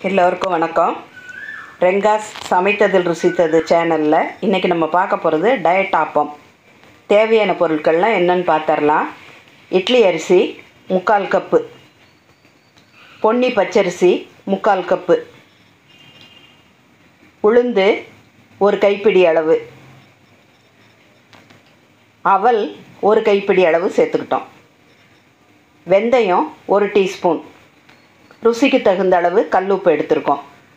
எல்லோருக்கும் வணக்கம் ரெங்காஸ் சமைத்ததில் ருசித்தது சேனலில் இன்றைக்கி நம்ம பார்க்க போகிறது டயட் ஆப்பம் தேவையான பொருட்கள்லாம் என்னென்னு பார்த்துடலாம் இட்லி அரிசி முக்கால் கப்பு பொன்னி பச்சரிசி முக்கால் கப்பு உளுந்து ஒரு கைப்பிடி அளவு அவல் ஒரு கைப்பிடி அளவு சேர்த்துக்கிட்டோம் வெந்தயம் ஒரு டீஸ்பூன் ருசிக்கு தகுந்த அளவு கல்லுப்பு எடுத்திருக்கோம்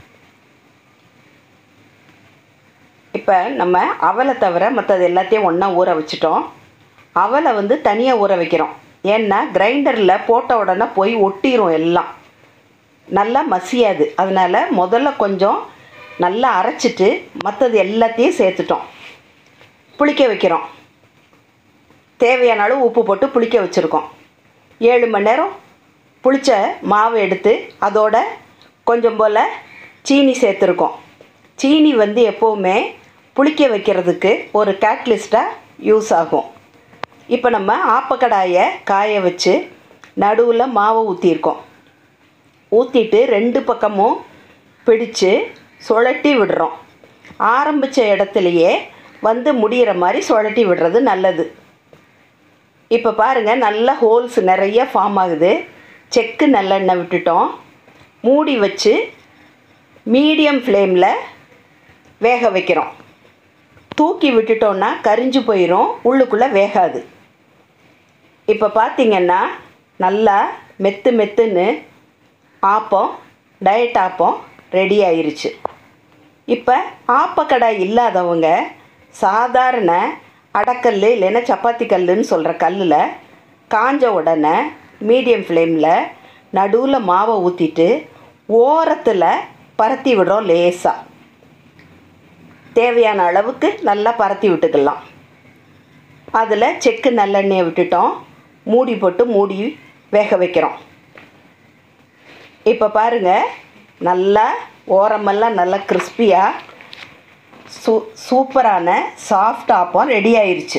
இப்போ நம்ம அவலை தவிர மற்றது எல்லாத்தையும் ஒன்றா ஊற வச்சிட்டோம் அவலை வந்து தனியாக ஊற வைக்கிறோம் ஏன்னா கிரைண்டரில் போட்ட உடனே போய் ஒட்டிரும் எல்லாம் நல்லா மசியாது அதனால் முதல்ல கொஞ்சம் நல்லா அரைச்சிட்டு மற்றது எல்லாத்தையும் சேர்த்துட்டோம் புளிக்க வைக்கிறோம் தேவையான அளவு உப்பு போட்டு புளிக்க வச்சுருக்கோம் ஏழு மணி நேரம் புளிச்ச மாவு எடுத்து அதோட கொஞ்சம் போல் சீனி சேர்த்துருக்கோம் சீனி வந்து எப்போவுமே புளிக்க வைக்கிறதுக்கு ஒரு கேட்லிஸ்ட்டாக யூஸ் ஆகும் இப்போ நம்ம ஆப்பக்கடாயை காய வச்சு நடுவில் மாவை ஊற்றிருக்கோம் ஊற்றிட்டு ரெண்டு பக்கமும் பிடிச்சு சுழட்டி விடுறோம் ஆரம்பித்த இடத்துலையே வந்து முடிகிற மாதிரி சுழட்டி விடுறது நல்லது இப்போ பாருங்கள் நல்ல ஹோல்ஸ் நிறைய ஃபார்ம் ஆகுது செக்கு நல்லெண்ணெய் விட்டுட்டோம் மூடி வச்சு மீடியம் ஃப்ளேமில் வேக வைக்கிறோம் தூக்கி விட்டுட்டோன்னா கரிஞ்சு போயிடும் உள்ளுக்குள்ளே வேகாது இப்போ பார்த்திங்கன்னா நல்லா மெத்து மெத்துன்னு ஆப்பம் டயட் ஆப்பம் ரெடி ஆயிருச்சு இப்போ ஆப்பக்கடை இல்லாதவங்க சாதாரண அடக்கல் இல்லைன்னா சப்பாத்தி கல்லுன்னு சொல்கிற கல்லில் காஞ்ச உடனே மீடியம் ஃப்ளேமில் நடுவில் மாவை ஊற்றிட்டு ஓரத்தில் பரத்தி விடுறோம் லேசாக தேவையான அளவுக்கு நல்லா பரத்தி விட்டுக்கலாம் அதில் செக்கு நல்லெண்ணெயை விட்டுட்டோம் மூடி போட்டு மூடி வேக வைக்கிறோம் இப்போ பாருங்கள் நல்லா ஓரமெல்லாம் நல்லா கிறிஸ்பியாக சூ சூப்பரான சாஃப்ட் ஆப்பம் ரெடி ஆயிருச்சு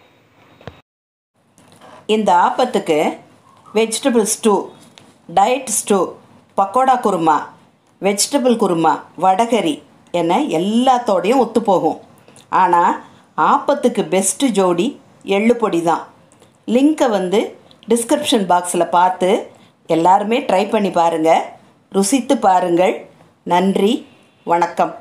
இந்த ஆப்பத்துக்கு vegetable stew diet stew pakoda kurma vegetable kurma vadacurry என எல்லாத்தோடையும் ஒத்து போகும் ஆனால் ஆப்பத்துக்கு பெஸ்ட்டு ஜோடி எள்ளு பொடி தான் லிங்க்கை வந்து டிஸ்கிரிப்ஷன் பாக்ஸில் பார்த்து எல்லாருமே ட்ரை பண்ணி பாருங்கள் ருசித்து பாருங்கள் நன்றி வணக்கம்